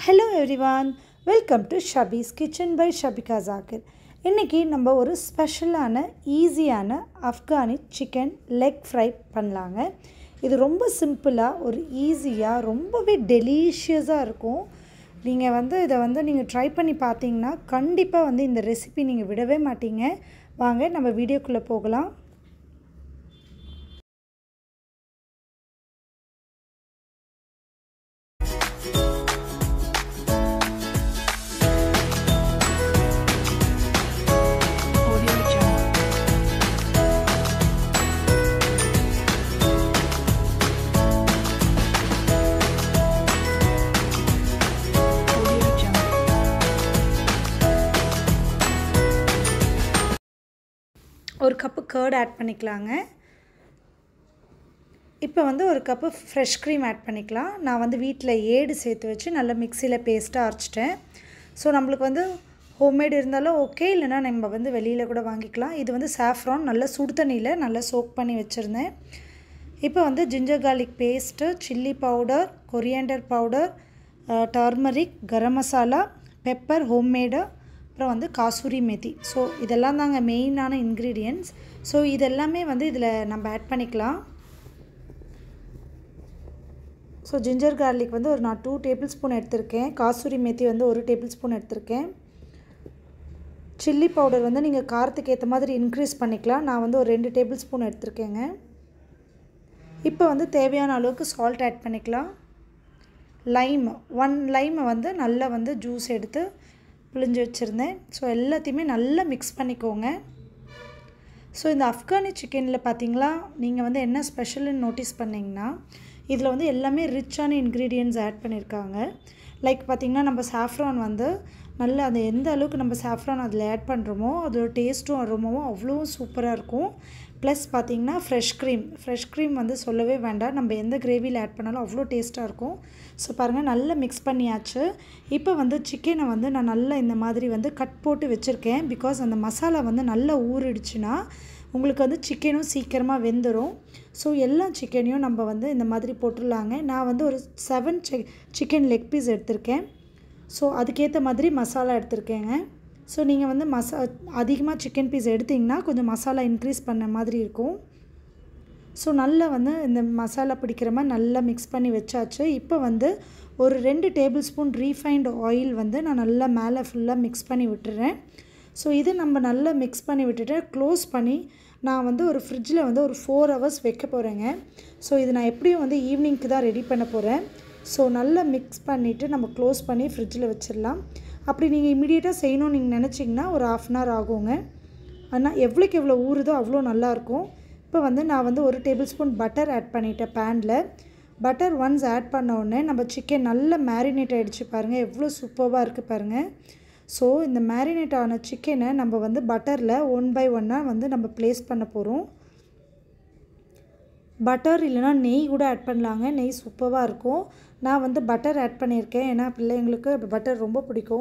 Hello everyone welcome to Shabi's kitchen by Shabika Zakir இன்றைக்கி நம்ம ஒரு ஸ்பெஷலான ஈஸியான ஆப்கானி சிக்கன் லெக் ஃப்ரை பண்ணலாங்க இது ரொம்ப சிம்பிளாக ஒரு ஈஸியாக ரொம்பவே டெலிஷியஸாக இருக்கும் நீங்கள் வந்து இதை வந்து நீங்கள் ட்ரை பண்ணி பார்த்தீங்கன்னா கண்டிப்பாக வந்து இந்த ரெசிபி நீங்கள் விடவே மாட்டீங்க வாங்க நம்ம வீடியோக்குள்ளே போகலாம் Audio Jungle. Audio Jungle. ஒரு கப்பு கேர்ட் ஆட் பண்ணிக்கலாங்க இப்போ வந்து ஒரு கப்பு ஃப்ரெஷ் க்ரீம் ஆட் பண்ணிக்கலாம் நான் வந்து வீட்டில் ஏடு சேர்த்து வச்சு நல்லா மிக்சியில் பேஸ்ட்டாக அரைச்சிட்டேன் ஸோ நம்மளுக்கு வந்து ஹோம்மேட் இருந்தாலும் ஓகே இல்லைனா நம்ம வந்து வெளியில் கூட வாங்கிக்கலாம் இது வந்து சாஃப்ரான் நல்லா சுடு தண்ணியில் நல்லா சோக் பண்ணி வச்சுருந்தேன் இப்போ வந்து ginger garlic paste chilli powder coriander powder turmeric garam masala pepper homemade அப்புறம் வந்து காசூரி மேத்தி ஸோ இதெல்லாம் தாங்க மெயினான இன்க்ரீடியன்ட்ஸ் ஸோ இதெல்லாமே வந்து இதில் நம்ம ஆட் பண்ணிக்கலாம் ஸோ ஜிஞ்சர் garlic வந்து ஒரு நான் டூ டேபிள் ஸ்பூன் எடுத்திருக்கேன் காசூரி மேத்தி வந்து ஒரு டேபிள் ஸ்பூன் எடுத்திருக்கேன் சில்லி பவுடர் வந்து நீங்கள் காரத்துக்கு ஏற்ற மாதிரி இன்க்ரீஸ் பண்ணிக்கலாம் நான் வந்து ஒரு ரெண்டு டேபிள் ஸ்பூன் எடுத்திருக்கேங்க இப்போ வந்து தேவையான அளவுக்கு சால்ட் ஆட் பண்ணிக்கலாம் லைம் ஒன் லைமை வந்து நல்லா வந்து ஜூஸ் எடுத்து பிழிஞ்சு வச்சுருந்தேன் ஸோ எல்லாத்தையுமே நல்லா மிக்ஸ் பண்ணிக்கோங்க ஸோ இந்த ஆப்கானி சிக்கனில் பார்த்தீங்களா நீங்கள் வந்து என்ன ஸ்பெஷல்னு நோட்டீஸ் பண்ணிங்கன்னா இதில் வந்து எல்லாமே ரிச்சான இன்க்ரீடியன்ட்ஸ் ஆட் பண்ணியிருக்காங்க லைக் பார்த்திங்கன்னா நம்ம சாஃப்ரான் வந்து நல்ல அந்த எந்த அளவுக்கு நம்ம சாஃப்ரான் அதில் ஆட் பண்ணுறோமோ அதோட டேஸ்ட்டும் அரோமாவும் அவ்வளோ சூப்பராக இருக்கும் ப்ளஸ் பார்த்திங்கன்னா ஃப்ரெஷ் க்ரீம் ஃப்ரெஷ் க்ரீம் வந்து சொல்லவே வேண்டாம் நம்ம எந்த கிரேவியில் ஆட் பண்ணாலும் அவ்வளோ டேஸ்ட்டாக இருக்கும் ஸோ பாருங்கள் நல்லா மிக்ஸ் பண்ணியாச்சு இப்போ வந்து சிக்கனை வந்து நான் நல்லா இந்த மாதிரி வந்து கட் போட்டு வச்சுருக்கேன் பிகாஸ் அந்த மசாலா வந்து நல்லா ஊறிடுச்சுன்னா உங்களுக்கு வந்து சிக்கனும் சீக்கிரமாக வெந்துடும் ஸோ எல்லா சிக்கனையும் நம்ம வந்து இந்த மாதிரி போட்டுடலாங்க நான் வந்து ஒரு செவன் சி சிக்கன் லெக் பீஸ் எடுத்திருக்கேன் ஸோ அதுக்கேற்ற மாதிரி மசாலா எடுத்திருக்கேங்க ஸோ நீங்கள் வந்து மசா அதிகமாக சிக்கன் பீஸ் எடுத்திங்கன்னா கொஞ்சம் மசாலா இன்க்ரீஸ் பண்ண மாதிரி இருக்கும் ஸோ நல்லா வந்து இந்த மசாலா பிடிக்கிற மாதிரி நல்லா மிக்ஸ் பண்ணி வச்சாச்சு இப்போ வந்து ஒரு ரெண்டு டேபிள் ஸ்பூன் ரீஃபைண்ட் ஆயில் வந்து நான் நல்லா மேலே ஃபுல்லாக மிக்ஸ் பண்ணி விட்டுறேன் ஸோ இது நம்ம நல்லா மிக்ஸ் பண்ணி விட்டுட்டு க்ளோஸ் பண்ணி நான் வந்து ஒரு ஃப்ரிட்ஜில் வந்து ஒரு ஃபோர் ஹவர்ஸ் வைக்க போகிறேங்க ஸோ இது நான் எப்படியும் வந்து ஈவினிங்க்கு தான் ரெடி பண்ண போகிறேன் ஸோ நல்லா மிக்ஸ் பண்ணிவிட்டு நம்ம க்ளோஸ் பண்ணி ஃப்ரிட்ஜில் வச்சிடலாம் அப்படி நீங்கள் இமீடியட்டாக செய்யணும்னு நீங்கள் நினச்சிங்கன்னா ஒரு ஆஃப் அன் ஹவர் ஆகுங்க ஆனால் எவ்வளோக்கு எவ்வளோ ஊறுதோ அவ்வளோ நல்லாயிருக்கும் இப்போ வந்து நான் வந்து ஒரு டேபிள் ஸ்பூன் பட்டர் ஆட் பண்ணிட்டேன் பேனில் பட்டர் ஒன்ஸ் ஆட் பண்ண உடனே நம்ம சிக்கன் நல்லா மேரினேட் ஆகிடுச்சு பாருங்கள் எவ்வளோ சூப்பராக இருக்குது பாருங்கள் ஸோ இந்த மேரினேட் ஆன சிக்கனை நம்ம வந்து பட்டரில் ஒன் பை ஒன்னாக வந்து நம்ம ப்ளேஸ் பண்ண போகிறோம் பட்டர் இல்லைனா நெய் கூட ஆட் பண்ணலாங்க நெய் சூப்பராக இருக்கும் நான் வந்து பட்டர் ஆட் பண்ணியிருக்கேன் ஏன்னா பிள்ளைங்களுக்கு பட்டர் ரொம்ப பிடிக்கும்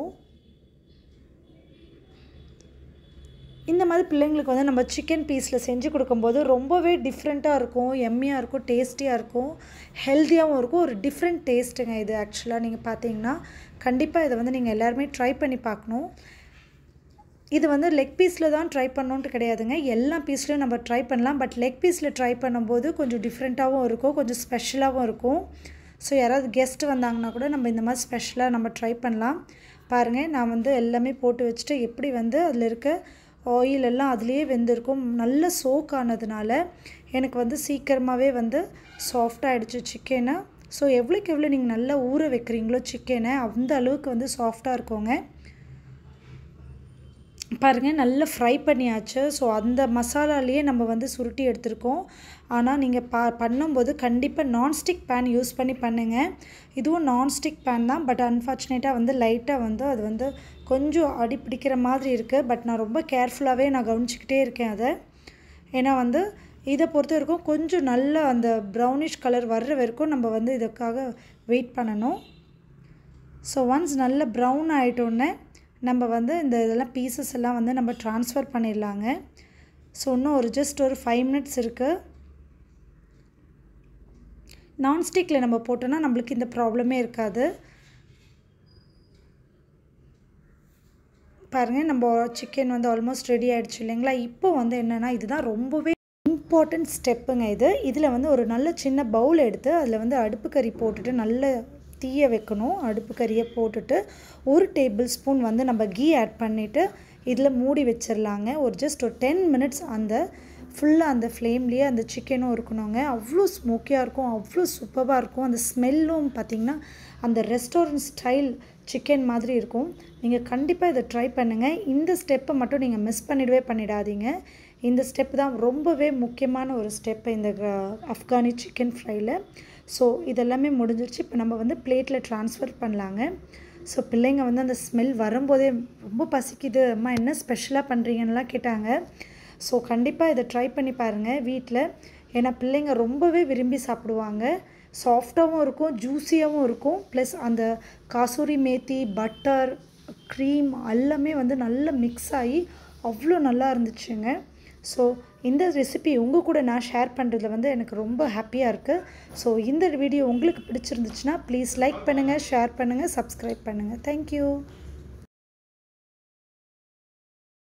இந்த மாதிரி பிள்ளைங்களுக்கு வந்து நம்ம சிக்கன் பீஸில் செஞ்சு கொடுக்கும்போது ரொம்பவே டிஃப்ரெண்ட்டாக இருக்கும் எம்மியாக இருக்கும் டேஸ்டியாக இருக்கும் ஹெல்த்தியாகவும் இருக்கும் ஒரு டிஃப்ரெண்ட் டேஸ்ட்டுங்க இது ஆக்சுவலாக நீங்கள் பார்த்தீங்கன்னா கண்டிப்பாக இதை வந்து நீங்கள் எல்லாருமே ட்ரை பண்ணி பார்க்கணும் இது வந்து லெக் பீஸில் தான் ட்ரை பண்ணணுன்ட்டு கிடையாதுங்க எல்லா பீஸ்லையும் நம்ம ட்ரை பண்ணலாம் பட் லெக் பீஸில் ட்ரை பண்ணும்போது கொஞ்சம் டிஃப்ரெண்ட்டாகவும் இருக்கும் கொஞ்சம் ஸ்பெஷலாகவும் இருக்கும் ஸோ யாராவது கெஸ்ட் வந்தாங்கன்னா கூட நம்ம இந்த மாதிரி ஸ்பெஷலாக நம்ம ட்ரை பண்ணலாம் பாருங்கள் நான் வந்து எல்லாமே போட்டு வச்சுட்டு எப்படி வந்து அதில் இருக்க ஆயில் எல்லாம் அதுலேயே வெந்திருக்கும் நல்ல சோக் ஆனதுனால எனக்கு வந்து சீக்கிரமாகவே வந்து சாஃப்டாகிடுச்சு சிக்கனை ஸோ எவ்வளோக்கு எவ்வளோ நீங்கள் நல்லா ஊற வைக்கிறீங்களோ சிக்கனை அந்த அளவுக்கு வந்து சாஃப்டாக இருக்குங்க பாருங்கள் நல்லா ஃப்ரை பண்ணியாச்சு ஸோ அந்த மசாலாலேயே நம்ம வந்து சுருட்டி எடுத்திருக்கோம் ஆனால் நீங்கள் பா பண்ணும்போது கண்டிப்பாக நான்ஸ்டிக் பேன் யூஸ் பண்ணி பண்ணுங்கள் இதுவும் நான்ஸ்டிக் பேன் தான் பட் அன்ஃபார்ச்சுனேட்டாக வந்து லைட்டாக வந்து அது வந்து கொஞ்சம் அடி பிடிக்கிற மாதிரி இருக்குது பட் நான் ரொம்ப கேர்ஃபுல்லாகவே நான் கவனிச்சிக்கிட்டே இருக்கேன் அதை ஏன்னா வந்து இதை பொறுத்த வரைக்கும் கொஞ்சம் நல்லா அந்த ப்ரௌனிஷ் கலர் வர்ற வரைக்கும் நம்ம வந்து இதுக்காக வெயிட் பண்ணணும் ஸோ ஒன்ஸ் நல்ல ப்ரௌன் ஆகிட்டோன்னே நம்ம வந்து இந்த இதெல்லாம் பீசஸ் எல்லாம் வந்து நம்ம ட்ரான்ஸ்ஃபர் பண்ணிடலாங்க ஸோ இன்னும் ஒரு ஜஸ்ட் ஒரு ஃபைவ் மினிட்ஸ் இருக்குது நான்ஸ்டிக்கில் நம்ம போட்டோன்னா நம்மளுக்கு இந்த ப்ராப்ளமே இருக்காது பாருங்கள் நம்ம சிக்கன் வந்து ஆல்மோஸ்ட் ரெடி ஆகிடுச்சு இல்லைங்களா இப்போ வந்து என்னென்னா இதுதான் ரொம்பவே இம்பார்ட்டண்ட் ஸ்டெப்புங்க இது இதில் வந்து ஒரு நல்ல சின்ன பவுல் எடுத்து அதில் வந்து அடுப்பு கறி போட்டுட்டு நல்ல தீய வைக்கணும் அடுப்பு கறியை போட்டுட்டு ஒரு டேபிள் ஸ்பூன் வந்து நம்ம கீ ஆட் பண்ணிவிட்டு இதில் மூடி வச்சிடலாங்க ஒரு ஜஸ்ட் ஒரு டென் மினிட்ஸ் அந்த ஃபுல்லாக அந்த ஃப்ளேம்லேயே அந்த சிக்கனும் இருக்கணுங்க அவ்வளோ ஸ்மோக்கியாக இருக்கும் அவ்வளோ சூப்பராக இருக்கும் அந்த ஸ்மெல்லும் பார்த்திங்கன்னா அந்த ரெஸ்டாரண்ட் ஸ்டைல் சிக்கன் மாதிரி இருக்கும் நீங்கள் கண்டிப்பாக இதை ட்ரை பண்ணுங்கள் இந்த ஸ்டெப்பை மட்டும் நீங்கள் மிஸ் பண்ணிடவே பண்ணிடாதீங்க இந்த ஸ்டெப் தான் ரொம்பவே முக்கியமான ஒரு ஸ்டெப்பு இந்த அஃப்கானி சிக்கன் ஃப்ரையில் ஸோ இதெல்லாமே முடிஞ்சிருச்சு இப்போ நம்ம வந்து பிளேட்டில் ட்ரான்ஸ்ஃபர் பண்ணலாங்க ஸோ பிள்ளைங்க வந்து அந்த ஸ்மெல் வரும்போதே ரொம்ப பசிக்குது அம்மா என்ன ஸ்பெஷலாக பண்ணுறீங்கன்னுலாம் கேட்டாங்க ஸோ கண்டிப்பாக இதை ட்ரை பண்ணி பாருங்கள் வீட்டில் ஏன்னா பிள்ளைங்க ரொம்பவே விரும்பி சாப்பிடுவாங்க சாஃப்டாகவும் இருக்கும் ஜூஸியாகவும் இருக்கும் ப்ளஸ் அந்த காசூரி மேத்தி பட்டர் க்ரீம் எல்லாமே வந்து நல்லா மிக்ஸ் ஆகி அவ்வளோ நல்லா இருந்துச்சுங்க ஸோ இந்த ரெசிபி உங்கள் கூட நான் ஷேர் பண்ணுறதுல வந்து எனக்கு ரொம்ப ஹாப்பியாக இருக்குது ஸோ இந்த வீடியோ உங்களுக்கு பிடிச்சிருந்துச்சுன்னா ப்ளீஸ் லைக் பண்ணுங்கள் ஷேர் பண்ணுங்கள் சப்ஸ்கிரைப் பண்ணுங்கள் தேங்க்யூ